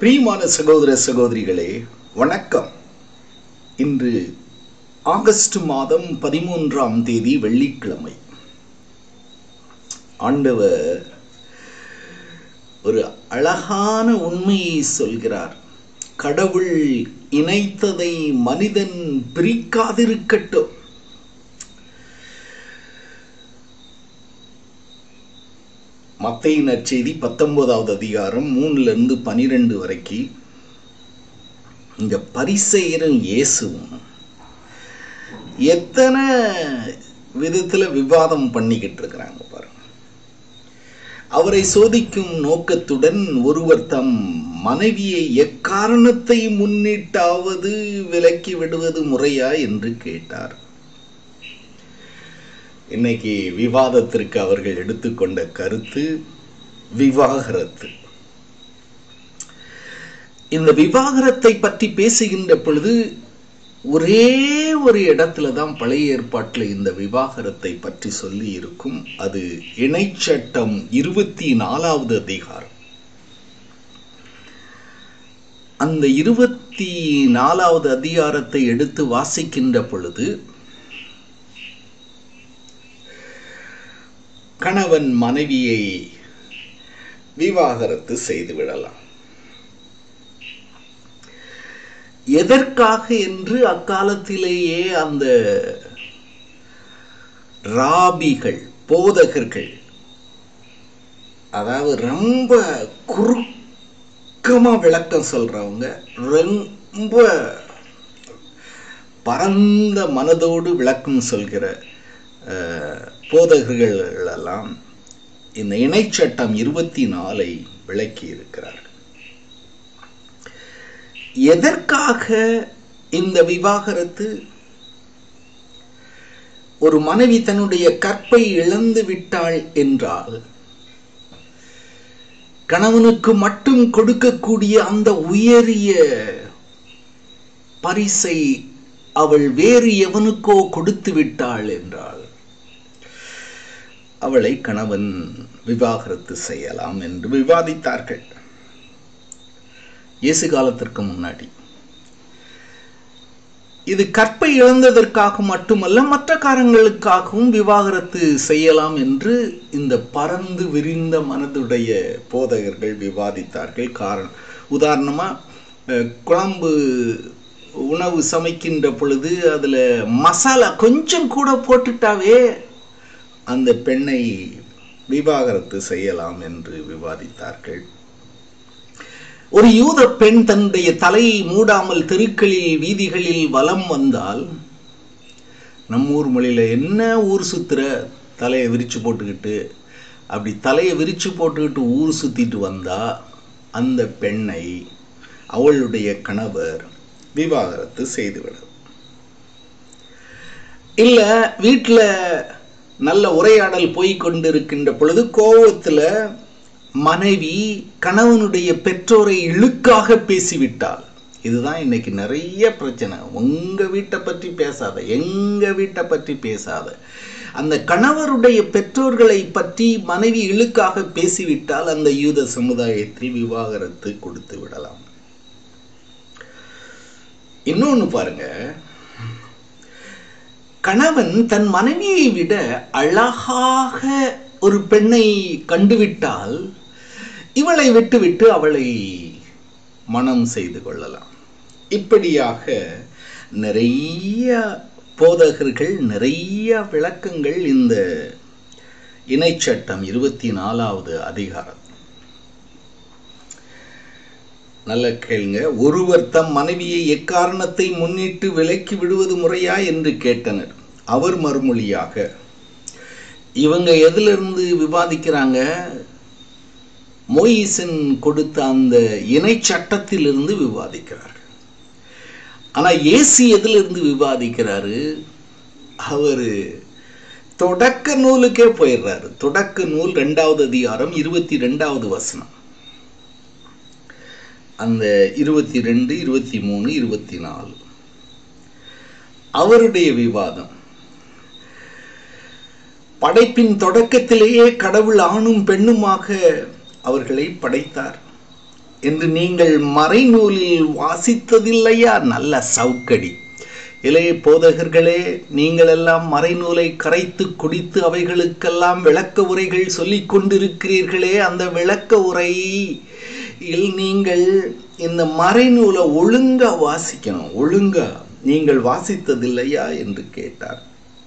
பிரியமான சகோதர சகோதரிகளே வணக்கம் இன்று ஆகஸ்ட் மாதம் பதிமூன்றாம் தேதி வெள்ளிக்கிழமை ஆண்டவர் ஒரு அழகான உண்மையை சொல்கிறார் கடவுள் இணைத்ததை மனிதன் பிரிக்காதிருக்கட்டும் மத்திய நற்செய்தி பத்தொன்பதாவது அதிகாரம் மூணுல இருந்து பனிரெண்டு வரைக்கும் இந்த பரிசெயரும் இயேசுவும் எத்தனை விதத்துல விவாதம் பண்ணிக்கிட்டு இருக்கிறாங்க பாருங்க அவரை சோதிக்கும் நோக்கத்துடன் ஒருவர் தம் மனைவியை எக்காரணத்தை முன்னிட்டாவது விலக்கி விடுவது முறையா என்று கேட்டார் இன்னைக்கு விவாதத்திற்கு அவர்கள் எடுத்துக்கொண்ட கருத்து விவாகரத்து இந்த விவாகரத்தை பற்றி பேசுகின்ற பொழுது ஒரே ஒரு இடத்துல தான் பழைய ஏற்பாட்டில் இந்த விவாகரத்தை பற்றி சொல்லி இருக்கும் அது இணைச்சட்டம் இருபத்தி நாலாவது அதிகாரம் அந்த இருபத்தி நாலாவது அதிகாரத்தை எடுத்து வாசிக்கின்ற பொழுது கணவன் மனைவியை விவாகரத்து செய்து விடலாம் எதற்காக என்று அக்காலத்திலேயே அந்த ராபிகள் போதகர்கள் அதாவது ரொம்ப குறுக்கமா விளக்கம் சொல்றவங்க ரொம்ப பரந்த மனதோடு விளக்கம் சொல்கிற போதகர்கள் எல்லாம் இந்த இணைச்சட்டம் இருபத்தி நாலை விளக்கி இருக்கிறார்கள் எதற்காக இந்த விவாகரத்து ஒரு மனைவி தன்னுடைய கற்பை இழந்து விட்டாள் என்றால் கணவனுக்கு மட்டும் கொடுக்கக்கூடிய அந்த உயரிய பரிசை அவள் வேறு எவனுக்கோ கொடுத்து விட்டாள் என்றால் அவளை கணவன் விவாகரத்து செய்யலாம் என்று விவாதித்தார்கள் இயேசு காலத்திற்கு முன்னாடி இது கற்பை இழந்ததற்காக மட்டுமல்ல மற்ற காரணங்களுக்காகவும் விவாகரத்து செய்யலாம் என்று இந்த பறந்து விரிந்த மனதுடைய போதகர்கள் விவாதித்தார்கள் காரணம் உதாரணமா குழம்பு உணவு சமைக்கின்ற பொழுது அதுல மசாலா கொஞ்சம் கூட போட்டுட்டாவே அந்த பெண்ணை விவாகரத்து செய்யலாம் என்று விவாதித்தார்கள் ஒரு யூத பெண் தன்னுடைய தலையை மூடாமல் தெருக்களில் வீதிகளில் வலம் வந்தால் நம்ம ஊர் மொழியில என்ன ஊர் சுத்துற தலையை விரிச்சு போட்டுக்கிட்டு அப்படி தலையை விரிச்சு போட்டுக்கிட்டு ஊர் சுத்திட்டு வந்தா அந்த பெண்ணை அவளுடைய கணவர் விவாகரத்து செய்துவிட இல்ல வீட்டில் நல்ல உரையாடல் போய் கொண்டிருக்கின்ற பொழுது கோபத்துல மனைவி கணவனுடைய பெற்றோரை இழுக்காக பேசிவிட்டாள் இதுதான் இன்னைக்கு நிறைய பிரச்சனை உங்க வீட்டை பற்றி பேசாத எங்க வீட்டை பற்றி பேசாத அந்த கணவருடைய பெற்றோர்களை பற்றி மனைவி இழுக்காக பேசிவிட்டால் அந்த யூத சமுதாயத்தில் விவாகரத்து கொடுத்து விடலாம் இன்னொன்னு பாருங்க கணவன் தன் மனைவியை விட அழகாக ஒரு பெண்ணை கண்டுவிட்டால் இவளை விட்டுவிட்டு அவளை மனம் செய்து கொள்ளலாம் இப்படியாக நிறைய போதகர்கள் நிறைய விளக்கங்கள் இந்த இணைச்சட்டம் இருபத்தி நாலாவது அதிகாரம் நல்ல கேளுங்க ஒருவர் தம் மனைவியை எக்காரணத்தை முன்னிட்டு விலக்கி விடுவது முறையா என்று கேட்டனர் அவர் மறுமொழியாக இவங்க எதிலிருந்து விவாதிக்கிறாங்க மொயிசன் கொடுத்த அந்த இணை சட்டத்திலிருந்து விவாதிக்கிறார்கள் ஆனா ஏசி எதிலிருந்து விவாதிக்கிறாரு அவரு தொடக்க நூலுக்கே போயிடுறாரு தொடக்க நூல் ரெண்டாவது அதிகாரம் இருபத்தி ரெண்டாவது வசனம் அந்த இருபத்தி ரெண்டு இருபத்தி மூணு இருபத்தி நாலு அவருடைய விவாதம் படைப்பின் தொடக்கத்திலேயே கடவுள் ஆணும் பெண்ணுமாக அவர்களை படைத்தார் என்று நீங்கள் மறைநூலில் வாசித்ததில்லையா நல்ல சவுக்கடி இளைய போதகர்களே நீங்கள் எல்லாம் மறைநூலை கரைத்து குடித்து அவைகளுக்கெல்லாம் விளக்க உரைகள் சொல்லிக் கொண்டிருக்கிறீர்களே அந்த விளக்க உரையில் நீங்கள் இந்த மறைநூலை ஒழுங்கா வாசிக்கணும் ஒழுங்கா நீங்கள் வாசித்ததில்லையா என்று கேட்டார்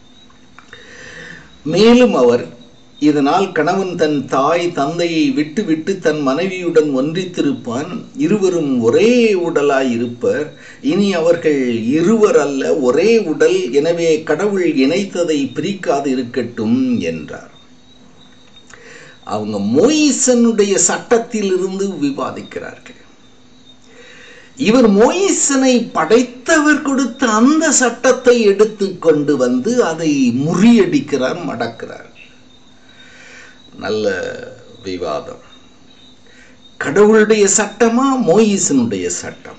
மேலும் அவர் இதனால் கணவன் தன் தாய் தந்தையை விட்டுவிட்டு தன் மனைவியுடன் ஒன்றித்திருப்பான் இருவரும் ஒரே உடலாய் இருப்பர் இனி அவர்கள் இருவர் அல்ல ஒரே உடல் எனவே கடவுள் இணைத்ததை பிரிக்காது இருக்கட்டும் என்றார் அவங்க மோயிசனுடைய சட்டத்திலிருந்து விவாதிக்கிறார்கள் இவர் மோயிசனை படைத்தவர் கொடுத்த அந்த சட்டத்தை எடுத்து கொண்டு வந்து அதை முறியடிக்கிறார் மடக்கிறார் நல்ல விவாதம் கடவுளுடைய சட்டமா மோயிசனுடைய சட்டம்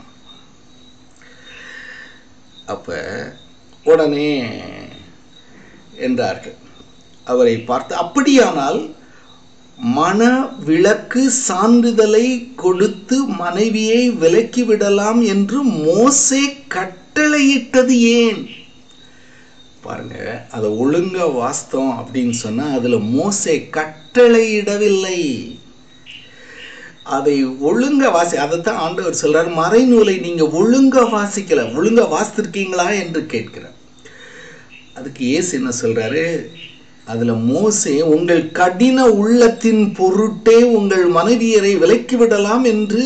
அப்ப உடனே என்றார்கள் அவரை பார்த்து அப்படியானால் மன விளக்கு சான்றிதழை கொடுத்து மனைவியை விலக்கி விடலாம் என்று மோசே கட்டளையிட்டது ஏன் பாருங்க அதை ஒழுங்கா வாஸ்தவம் அப்படின்னு சொன்னா அதுல மோசே கட்டளையிடவில்லை அதை ஒழுங்கா வாசி அதைத்தான் ஆண்டவர் சொல்றார் மறைநூலை நீங்க ஒழுங்கா வாசிக்கல ஒழுங்கா வாசித்திருக்கீங்களா என்று கேட்கிறார் அதுக்கு ஏசு என்ன சொல்றாரு அதுல மோசே உங்கள் கடின உள்ளத்தின் பொருட்டே உங்கள் மனைவியரை விலக்கி விடலாம் என்று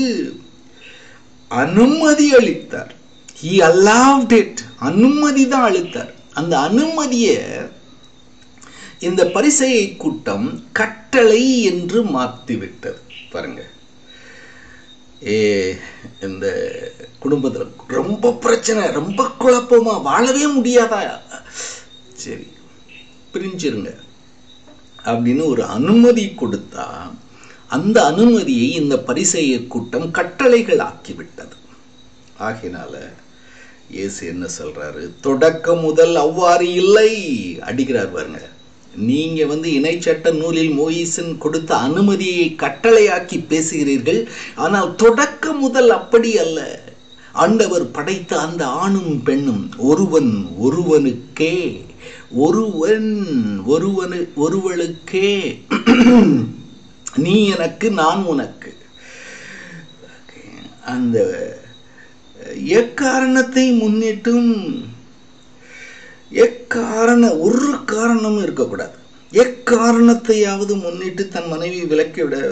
அனுமதி அளித்தார் ஹி அலாவ்ட் இட் அனுமதி தான் அளித்தார் அந்த அனுமதியை இந்த பரிசையை கூட்டம் கட்டளை என்று மாற்றிவிட்டது பாருங்க ஏ இந்த குடும்பத்தில் ரொம்ப பிரச்சனை ரொம்ப குழப்பமா வாழவே முடியாதா சரி பிரிஞ்சிருங்க அப்படின்னு ஒரு அனுமதி கொடுத்தா அந்த அனுமதியை இந்த பரிசெய கூட்டம் கட்டளைகள் ஆக்கிவிட்டது ஆகினால இயேசு என்ன சொல்றாரு தொடக்கம் முதல் அவ்வாறு இல்லை அடிக்கிறார் பாருங்க நீங்க வந்து இணைச்சட்ட நூலில் மோயிசன் கொடுத்த அனுமதியை கட்டளையாக்கி பேசுகிறீர்கள் ஆனால் தொடக்க முதல் அப்படி அல்ல ஆண்டவர் படைத்த அந்த ஆணும் பெண்ணும் ஒருவன் ஒருவனுக்கே ஒருவன் ஒருவனு ஒருவளுக்கே நீ எனக்கு நான் உனக்கு அந்த எக்காரணத்தை முன்னிட்டும் எக்காரண ஒரு காரணமும் இருக்கக்கூடாது எக்காரணத்தையாவது முன்னிட்டு தன் மனைவி விலக்கி விட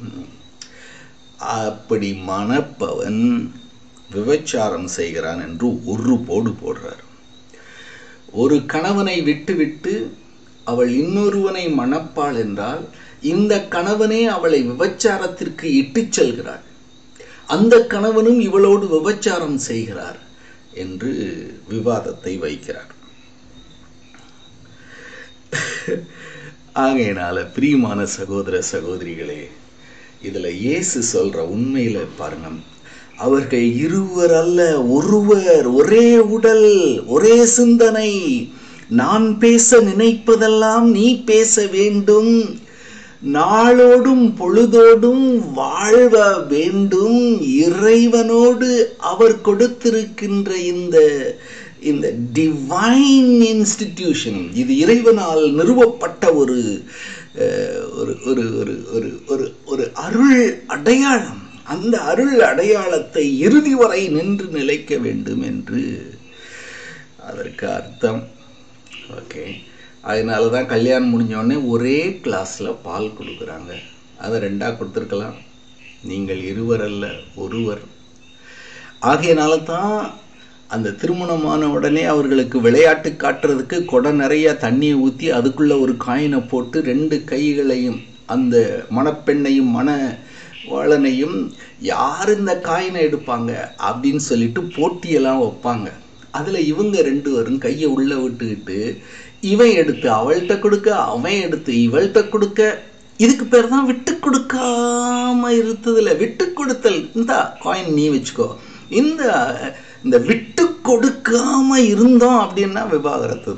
அப்படி மணப்பவன் விபச்சாரம் செய்கிறான் என்று ஒரு போடு போடுறார் ஒரு கணவனை விட்டுவிட்டு அவள் இன்னொருவனை மணப்பாள் என்றால் இந்த கணவனே அவளை விபச்சாரத்திற்கு இட்டுச் செல்கிறாள் அந்த கணவனும் இவளோடு விபச்சாரம் செய்கிறார் என்று விவாதத்தை வைக்கிறார் ஆகையினால பிரியமான சகோதர சகோதரிகளே இதுல இயேசு சொல்ற உண்மையில பாருங்க அவர்கள் இருவர் அல்ல ஒருவர் ஒரே உடல் ஒரே சிந்தனை நான் பேச நினைப்பதெல்லாம் நீ பேச வேண்டும் நாளோடும் பொழுதோடும் வாழ்வ வேண்டும் இறைவனோடு அவர் கொடுத்திருக்கின்ற இந்த இந்த டிவைன் இன்ஸ்டிடியூஷன் இது இறைவனால் நிறுவப்பட்ட ஒரு ஒரு ஒரு ஒரு ஒரு ஒரு ஒரு அருள் அடையாளம் அந்த அருள் அடையாளத்தை இறுதி வரை நின்று நிலைக்க வேண்டும் என்று அதற்கு அர்த்தம் ஓகே அதனால தான் கல்யாணம் முடிஞ்சோடனே ஒரே கிளாஸில் பால் கொடுக்குறாங்க அதை ரெண்டாக கொடுத்துருக்கலாம் நீங்கள் இருவர் அல்ல ஒருவர் ஆகையினால தான் அந்த திருமணமான உடனே அவர்களுக்கு விளையாட்டு காட்டுறதுக்கு கொடை நிறைய தண்ணியை ஊற்றி அதுக்குள்ளே ஒரு காயினை போட்டு ரெண்டு கைகளையும் அந்த மணப்பெண்ணையும் மன வாழனையும் யார் இந்த காயினை எடுப்பாங்க அப்படின்னு சொல்லிட்டு போட்டியெல்லாம் வைப்பாங்க அதில் இவங்க ரெண்டு வரும் கையை உள்ளே விட்டுக்கிட்டு இவன் எடுத்து அவள்கிட்ட கொடுக்க அவன் எடுத்து இவள்கிட்ட கொடுக்க இதுக்கு பேர் தான் விட்டு கொடுக்காம இருந்ததுல விட்டு கொடுத்தல் இந்த காயின் நீ வச்சுக்கோ இந்த இந்த விட்டு கொடுக்காம இருந்தோம் அப்படின்னா விவாகரத்து தான்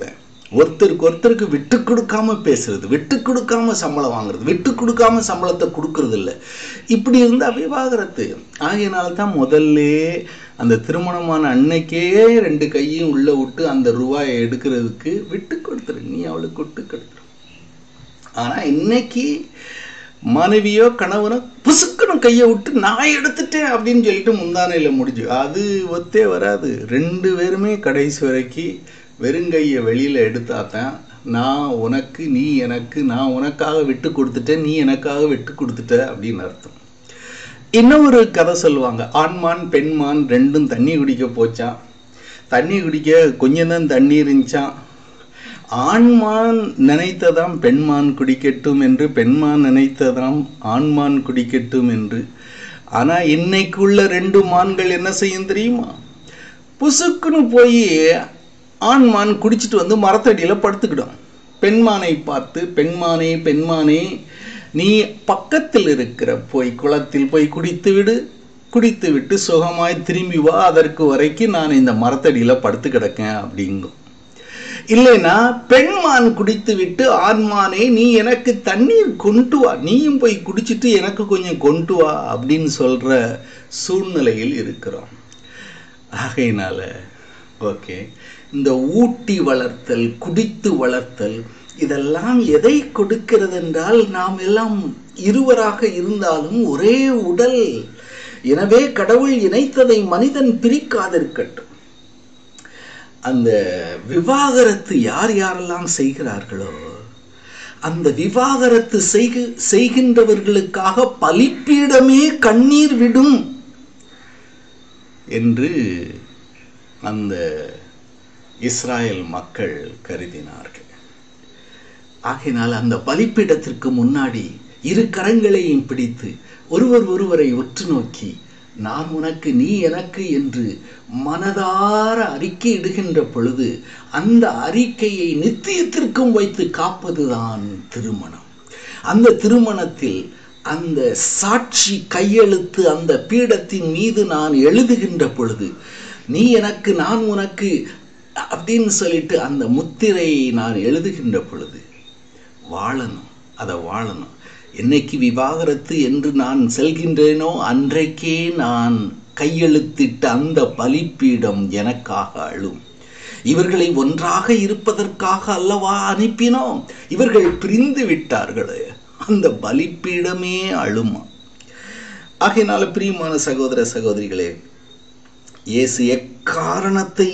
ஒருத்தருக்கு ஒருத்தருக்கு விட்டு கொடுக்காம பேசுறது விட்டு கொடுக்காம சம்பளம் வாங்குறது விட்டு கொடுக்காம சம்பளத்தை கொடுக்கறது இல்லை இப்படி இருந்தா விவாகரத்து ஆகையினால தான் முதல்ல அந்த திருமணமான அன்னைக்கே ரெண்டு கையும் உள்ள விட்டு அந்த ரூபாயை எடுக்கிறதுக்கு விட்டு கொடுத்துரு நீ அவளுக்கு விட்டு கொடுத்துரு ஆனா இன்னைக்கு மனைவியோ கணவனோ புசுக்கணும் கையை விட்டு நான் எடுத்துட்டேன் அப்படின்னு சொல்லிட்டு முந்தானையில் முடிஞ்சு அது ஒத்தே வராது ரெண்டு பேருமே கடைசி வரைக்கும் வெறுங்கையை வெளியில் எடுத்தாதான் நான் உனக்கு நீ எனக்கு நான் உனக்காக விட்டு கொடுத்துட்டேன் நீ எனக்காக விட்டு கொடுத்துட்ட அப்படின்னு அர்த்தம் இன்னொரு கதை சொல்லுவாங்க ஆண்மான் பெண்மான் ரெண்டும் தண்ணி குடிக்க போச்சான் தண்ணி குடிக்க கொஞ்சம் தான் தண்ணி இருந்துச்சான் ஆண்மான் நினைத்ததாம் பெண்மான் குடிக்கட்டும் என்று பெண்மான் நினைத்ததாம் ஆண்மான் குடிக்கட்டும் என்று ஆனா இன்னைக்குள்ள ரெண்டு மான்கள் என்ன செய்யும் தெரியுமா புசுக்குன்னு போய் ஆண்மான் குடிச்சிட்டு வந்து மரத்தடியில படுத்துக்கிடும் பெண்மானை பார்த்து பெண்மானே பெண்மானே நீ பக்கத்தில் இருக்கிற போய் குளத்தில் போய் குடித்து விடு குடித்து விட்டு சுகமாய் திரும்பி வா அதற்கு வரைக்கும் நான் இந்த மரத்தடியில படுத்து கிடக்கேன் அப்படிங்கும் இல்லைன்னா பெண்மான் குடித்து விட்டு ஆண்மானே நீ எனக்கு தண்ணீர் கொண்டு வா நீயும் போய் குடிச்சிட்டு எனக்கு கொஞ்சம் கொண்டு வா அப்படின்னு சொல்ற சூழ்நிலையில் இருக்கிறோம் ஆகையினால ஓகே இந்த ஊட்டி வளர்த்தல் குடித்து வளர்த்தல் இதெல்லாம் எதை கொடுக்கிறது என்றால் நாம் எல்லாம் இருவராக இருந்தாலும் ஒரே உடல் எனவே கடவுள் இணைத்ததை மனிதன் பிரிக்காதிருக்கட்டும் அந்த விவாகரத்து யார் யாரெல்லாம் செய்கிறார்களோ அந்த விவாகரத்து செய்க செய்கின்றவர்களுக்காக பலிப்பீடமே கண்ணீர் விடும் என்று அந்த இஸ்ராயல் மக்கள் கருதினார்கள் ஆகையினால் அந்த பலிப்பீடத்திற்கு முன்னாடி இரு கரங்களையும் பிடித்து ஒருவர் ஒருவரை உற்று நோக்கி நான் உனக்கு நீ எனக்கு என்று மனதார அறிக்கை இடுகின்ற பொழுது அந்த அறிக்கையை நித்தியத்திற்கும் வைத்து காப்பதுதான் திருமணம் அந்த திருமணத்தில் அந்த சாட்சி கையெழுத்து அந்த பீடத்தின் மீது நான் எழுதுகின்ற பொழுது நீ எனக்கு நான் உனக்கு அப்படின்னு சொல்லிட்டு அந்த முத்திரையை நான் எழுதுகின்ற பொழுது வாழணும் அதை வாழணும் என்னைக்கு விவாகரத்து என்று நான் செல்கின்றேனோ அன்றைக்கே நான் கையெழுத்திட்ட அந்த பலிப்பீடம் எனக்காக அழும் இவர்களை ஒன்றாக இருப்பதற்காக அல்லவா அனுப்பினோம் இவர்கள் பிரிந்து விட்டார்களே அந்த பலிப்பீடமே அழுமா ஆகையினால பிரியமான சகோதர சகோதரிகளே இயேசு எக்காரணத்தை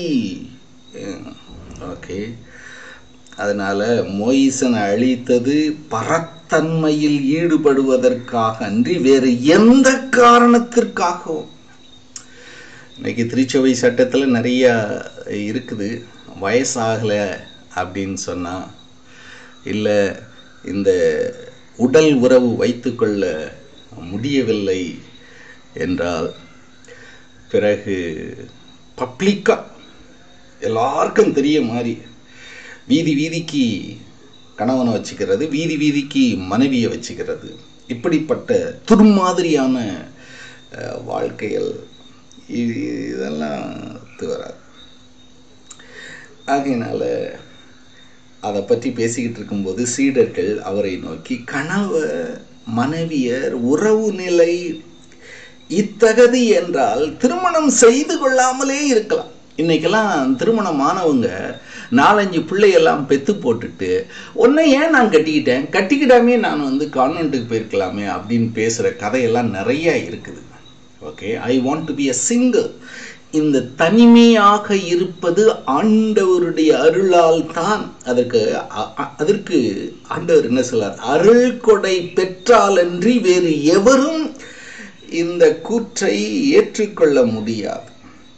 ஓகே அதனால மோயிசனை அழித்தது பரத்தன்மையில் ஈடுபடுவதற்காக அன்றி வேறு எந்த காரணத்திற்காகவும் இன்னைக்கு திருச்சபை சட்டத்தில் நிறைய இருக்குது வயசாகலை அப்படின்னு சொன்னால் இல்லை இந்த உடல் உறவு வைத்துக்கொள்ள முடியவில்லை என்றால் பிறகு பப்ளிக்காக எல்லாருக்கும் தெரிய மாதிரி வீதி வீதிக்கு கணவனை வச்சுக்கிறது வீதி வீதிக்கு மனைவியை வச்சுக்கிறது இப்படிப்பட்ட துர்மாதிரியான வாழ்க்கைகள் இதெல்லாம் வராது ஆகையினால அதை பற்றி பேசிக்கிட்டு இருக்கும்போது சீடர்கள் அவரை நோக்கி கணவ மனைவியர் உறவு நிலை இத்தகதி என்றால் திருமணம் செய்து கொள்ளாமலே இருக்கலாம் இன்னைக்கெல்லாம் திருமணமானவங்க நாலஞ்சு பிள்ளையெல்லாம் பெத்து போட்டுட்டு உன்னை ஏன் நான் கட்டிக்கிட்டேன் கட்டிக்கிட்டாமே நான் வந்து கான்வென்ட்டுக்கு போயிருக்கலாமே அப்படின்னு பேசுகிற கதையெல்லாம் நிறைய இருக்குது okay I want to be a single இந்த தனிமையாக இருப்பது ஆண்டவருடைய அருளால் தான் அதற்கு அதற்கு ஆண்டவர் என்ன சொல்லார் அருள் கொடை பெற்றாலன்றி வேறு எவரும் இந்த கூற்றை ஏற்றுக்கொள்ள முடியாது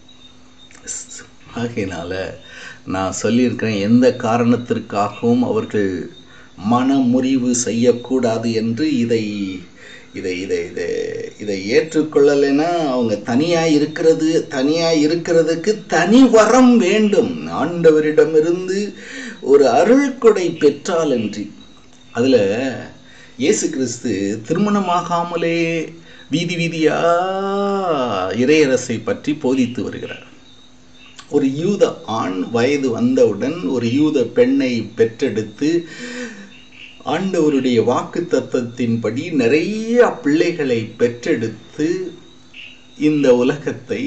ஆகையினால நான் சொல்லியிருக்கிறேன் எந்த காரணத்திற்காகவும் அவர்கள் மனமுறிவு செய்யக்கூடாது என்று இதை இதை இதை இதை இதை ஏற்றுக்கொள்ளலைன்னா அவங்க தனியாக இருக்கிறது தனியாக இருக்கிறதுக்கு தனி வரம் வேண்டும் ஆண்டவரிடமிருந்து ஒரு அருள் கொடை பெற்றாலன்றி அதில் இயேசு கிறிஸ்து திருமணமாகாமலே வீதி வீதியா இறையரசை பற்றி போதித்து வருகிறார் ஒரு யூத ஆண் வயது வந்தவுடன் ஒரு யூத பெண்ணை பெற்றெடுத்து ஆண்டவருடைய வாக்கு தத்துவத்தின்படி நிறைய பிள்ளைகளை பெற்றெடுத்து இந்த உலகத்தை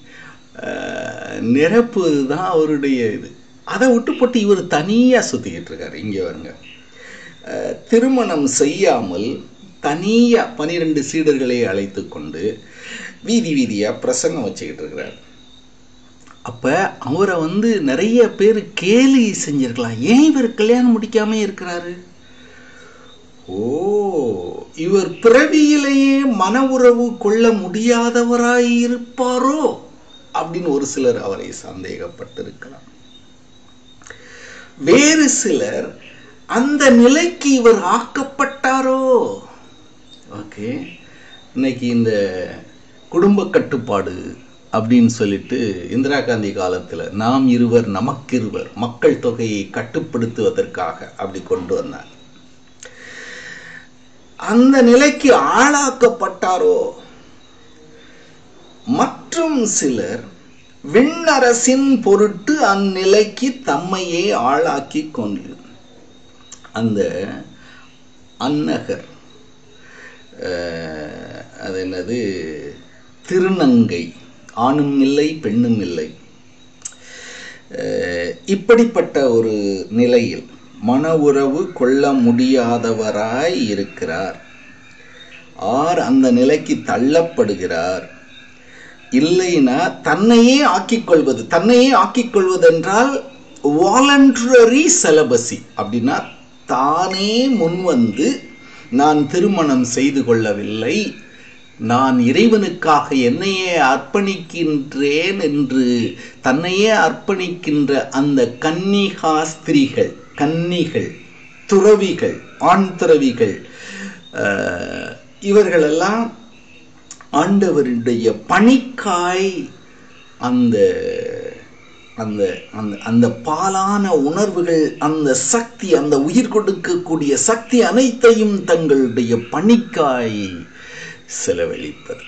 நிரப்புவது தான் அவருடைய இது அதை விட்டு போட்டு இவர் தனியாக சுற்றிக்கிட்டு இருக்காரு இங்கே வருங்க திருமணம் செய்யாமல் தனியாக பனிரெண்டு சீடர்களை அழைத்து கொண்டு வீதி வீதியாக பிரசங்கம் வச்சுக்கிட்டு இருக்கிறார் அப்போ அவரை வந்து நிறைய பேர் கேலி செஞ்சிருக்கலாம் ஏன் இவர் கல்யாணம் முடிக்காம இருக்கிறாரு ஓ இவர் பிறவியிலேயே மன உறவு கொள்ள முடியாதவராய் இருப்பாரோ அப்படின்னு ஒரு சிலர் அவரை சந்தேகப்பட்டிருக்கலாம் வேறு சிலர் அந்த நிலைக்கு இவர் ஆக்கப்பட்டாரோ ஓகே இன்னைக்கு இந்த குடும்ப கட்டுப்பாடு அப்படின்னு சொல்லிட்டு இந்திரா காந்தி காலத்தில் நாம் இருவர் நமக்கிருவர் மக்கள் தொகையை கட்டுப்படுத்துவதற்காக அப்படி கொண்டு வந்தார் அந்த நிலைக்கு ஆளாக்கப்பட்டாரோ மற்றும் சிலர் விண்ணரசின் பொருட்டு அந்நிலைக்கு தம்மையே ஆளாக்கி கொண்டு அந்த அன்னகர் அது என்னது திருநங்கை ஆணும் இல்லை பெண்ணும் இல்லை இப்படிப்பட்ட ஒரு நிலையில் மன உறவு கொள்ள முடியாதவராய் இருக்கிறார் ஆர் அந்த நிலைக்கு தள்ளப்படுகிறார் இல்லைன்னா தன்னையே ஆக்கிக் கொள்வது தன்னையே ஆக்கிக் கொள்வது என்றால் வாலண்டரி செலபசி அப்படின்னா தானே முன்வந்து நான் திருமணம் செய்து கொள்ளவில்லை நான் இறைவனுக்காக என்னையே அர்ப்பணிக்கின்றேன் என்று தன்னையே அர்ப்பணிக்கின்ற அந்த கன்னிகா ஸ்திரீகள் கன்னிகள் துறவிகள் ஆண் துறவிகள் இவர்களெல்லாம் ஆண்டவருடைய பணிக்காய் அந்த அந்த அந்த அந்த பாலான உணர்வுகள் அந்த சக்தி அந்த உயிர் கொடுக்கக்கூடிய சக்தி அனைத்தையும் தங்களுடைய பணிக்காய் செலவழிப்பது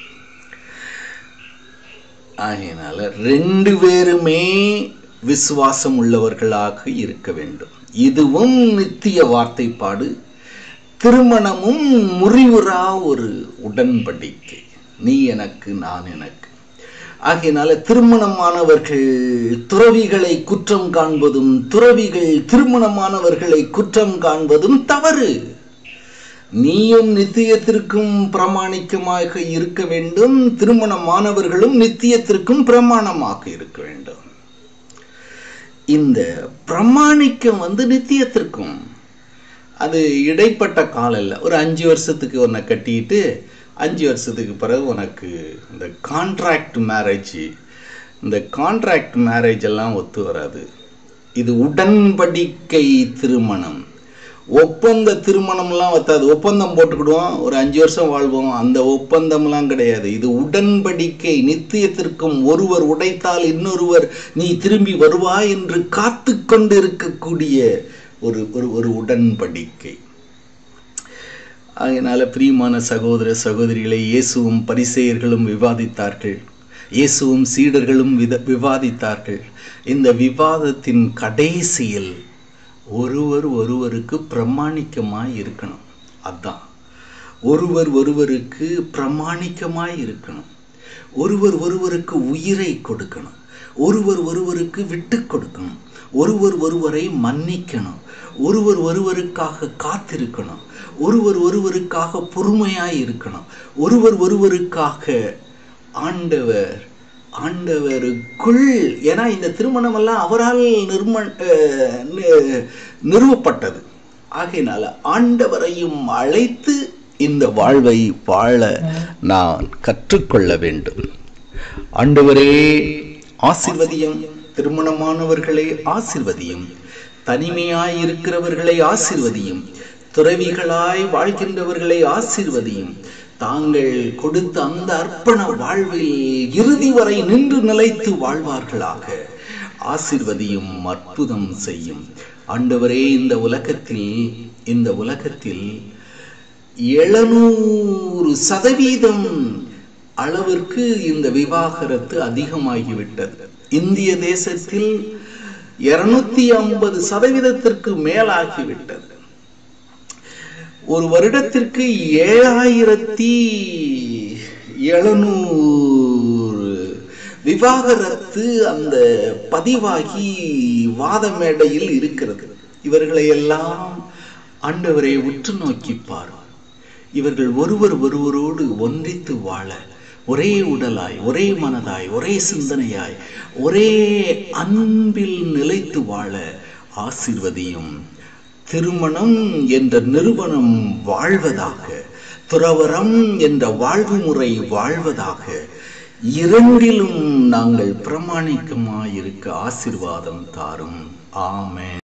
ஆகையினால ரெண்டு பேருமே விசுவாசம் உள்ளவர்களாக இருக்க வேண்டும் இதுவும் நித்திய வார்த்தைப்பாடு திருமணமும் முறிவுறா ஒரு உடன்படிக்கை நீ எனக்கு நான் எனக்கு ஆகையினால திருமணமானவர்கள் துறவிகளை குற்றம் காண்பதும் துறவிகள் திருமணமானவர்களை குற்றம் காண்பதும் தவறு நீயும் நித்தியத்திற்கும் பிரமாணிக்கமாக இருக்க வேண்டும் திருமணமானவர்களும் நித்தியத்திற்கும் பிரமாணமாக இருக்க வேண்டும் இந்த பிரமாணிக்கம் வந்து நித்தியத்திற்கும் அது இடைப்பட்ட காலம் இல்லை ஒரு அஞ்சு வருஷத்துக்கு உன்னை கட்டிட்டு அஞ்சு வருஷத்துக்கு பிறகு உனக்கு இந்த கான்ட்ராக்ட் மேரேஜ் இந்த கான்ட்ராக்ட் மேரேஜ் எல்லாம் ஒத்து வராது இது உடன்படிக்கை திருமணம் ஒப்பந்த திருமணம்லாம் வத்தாது ஒப்பந்தம் போட்டுக்கிடுவோம் ஒரு அஞ்சு வருஷம் வாழ்வோம் அந்த ஒப்பந்தம்லாம் கிடையாது இது உடன்படிக்கை நித்தியத்திற்கும் ஒருவர் உடைத்தால் இன்னொருவர் நீ திரும்பி வருவாய் என்று காத்து கொண்டு இருக்கக்கூடிய ஒரு ஒரு ஒரு உடன்படிக்கை அதனால பிரியமான சகோதர சகோதரிகளை இயேசுவும் பரிசெயர்களும் விவாதித்தார்கள் இயேசுவும் சீடர்களும் வித விவாதித்தார்கள் இந்த விவாதத்தின் கடைசியில் ஒருவர் ஒருவருக்கு பிரமாணிக்கமாய் இருக்கணும் அதான் ஒருவர் ஒருவருக்கு பிரமாணிக்கமாய் இருக்கணும் ஒருவர் ஒருவருக்கு உயிரை கொடுக்கணும் ஒருவர் ஒருவருக்கு விட்டு கொடுக்கணும் ஒருவர் ஒருவரை மன்னிக்கணும் ஒருவர் ஒருவருக்காக காத்திருக்கணும் ஒருவர் ஒருவருக்காக பொறுமையாய் இருக்கணும் ஒருவர் ஒருவருக்காக ஆண்டவர் ஆண்டவருக்குள் ஏன்னா இந்த திருமணம் எல்லாம் அவரால் நிர்ம நிறுவப்பட்டது ஆகையினால ஆண்டவரையும் அழைத்து இந்த வாழ்வை வாழ நான் கற்றுக்கொள்ள வேண்டும் ஆண்டவரே ஆசிர்வதியும் திருமணமானவர்களை ஆசிர்வதியும் தனிமையாய் இருக்கிறவர்களை ஆசிர்வதியும் துறவிகளாய் வாழ்கின்றவர்களை ஆசிர்வதியும் தாங்கள் கொடுத்த அந்த அர்ப்பண வாழ்வில் இறுதி வரை நின்று நிலைத்து வாழ்வார்களாக ஆசிர்வதியும் அற்புதம் செய்யும் ஆண்டவரே இந்த உலகத்தில் இந்த உலகத்தில் எழுநூறு சதவீதம் அளவிற்கு இந்த விவாகரத்து அதிகமாகிவிட்டது இந்திய தேசத்தில் இருநூத்தி ஐம்பது சதவீதத்திற்கு மேலாகிவிட்டது ஒரு வருடத்திற்கு ஏழாயிரத்தி எழுநூறு விவாகரத்து அந்த பதிவாகி வாத மேடையில் இருக்கிறது இவர்களை எல்லாம் ஆண்டவரை உற்று நோக்கி பார் இவர்கள் ஒருவர் ஒருவரோடு ஒன்றித்து வாழ ஒரே உடலாய் ஒரே மனதாய் ஒரே சிந்தனையாய் ஒரே அன்பில் நிலைத்து வாழ ஆசிர்வதியும் திருமணம் என்ற நிறுவனம் வாழ்வதாக துறவரம் என்ற வாழ்வு முறை வாழ்வதாக இரண்டிலும் நாங்கள் பிரமாணிக்கமாயிருக்க ஆசிர்வாதம் தாரும் ஆமென்